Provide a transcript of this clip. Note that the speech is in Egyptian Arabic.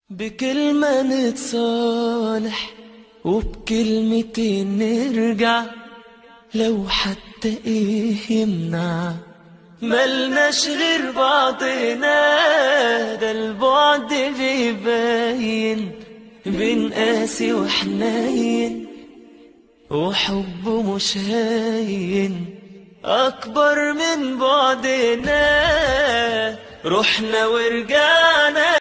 بكلمة نتصالح وبكلمتين نرجع لو حتى ايه يمنع ملناش غير بعضنا ده البعد بيبين بين قاسي وحنين وحبه مش هين أكبر من بعدنا رحنا ورجعنا